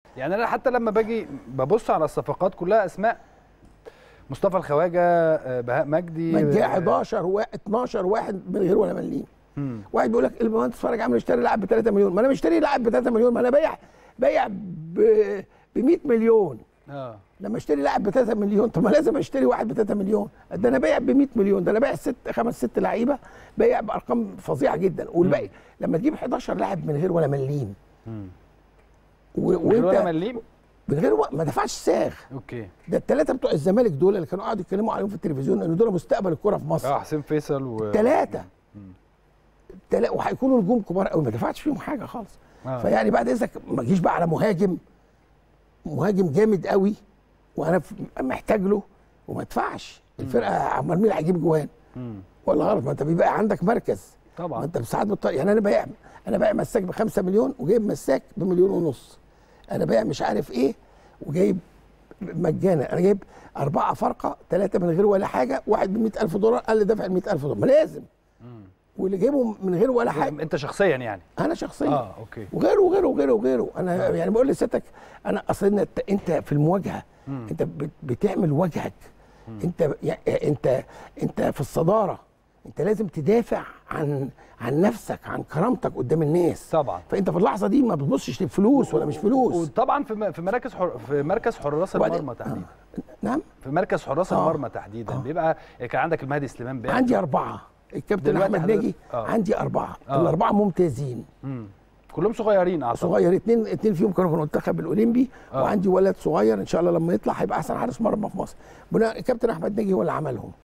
يعني انا حتى لما باجي ببص على الصفقات كلها اسماء مصطفى الخواجه آه، بهاء مجدي ما جه آه، 11 و 12 واحد من غير ولا مليم مم. واحد بيقول لك المهندس فرج عامل اشتري لاعب ب 3 مليون ما انا مشتري لاعب ب 3 مليون ما انا بايع بايع ب 100 مليون اه لما اشتري لاعب ب 3 مليون طب ما لازم اشتري واحد ب 3 مليون ده انا بايع ب 100 مليون ده انا بايع ست خمس ست لعيبه بايع بارقام فظيعه جدا والباقي لما تجيب 11 لاعب من غير ولا مليم مم. و- من غير ولا وانت مليم من غير و... ما دفعش ساغ اوكي ده الثلاثه بتوع الزمالك دول اللي كانوا قاعدوا يتكلموا عليهم في التلفزيون ان دول مستقبل الكره في مصر اه حسين فيصل و ثلاثه تلا... وهيكونوا نجوم كبار قوي ما دفعتش فيهم حاجه خالص آه. فيعني بعد اذنك ما تجيش بقى على مهاجم مهاجم جامد قوي وانا ف- محتاج له وما ادفعش الفرقه عمال مين اللي هيجيب جوان مم. ولا غلط ما انت بيبقى عندك مركز ما طبعا انت ساعات بتطلع يعني انا بايع انا بايع مساك ب 5 مليون وجايب مساك بمليون ونص انا بايع مش عارف ايه وجايب مجانا انا جايب اربعه فرقه ثلاثه من غير ولا حاجه واحد ب 100000 دولار قال لي دافع ال 100000 دولار ما لازم واللي جايبه من غير ولا حاجه انت شخصيا يعني انا شخصيا اه اوكي وغيره وغيره وغيره وغيره انا يعني بقول لسيادتك انا اصل انت انت في المواجهه انت بت- بتعمل وجهك انت يعني انت انت في الصداره انت لازم تدافع عن عن نفسك عن كرامتك قدام الناس طبعا فانت في اللحظه دي ما بتبصش للفلوس ولا مش فلوس وطبعا في م- في مراكز حر... في مركز حراس وبعدين- المرمى تحديدا نعم في مركز حراس آه. المرمى تحديدا بيبقى كان عندك المهدي سليمان بيه عندي اربعه الكابتن دلوقتي احمد حضرتك- ناجي آه. عندي اربعه آه. الاربعه ممتازين مم. كلهم صغيرين اعتقد صغير اتنين اتنين فيهم كانوا في المنتخب الاولمبي آه. وعندي ولد صغير ان شاء الله لما يطلع هيبقى احسن حارس مرمى في مصر بناء الكابتن احمد ناجي هو اللي عملهم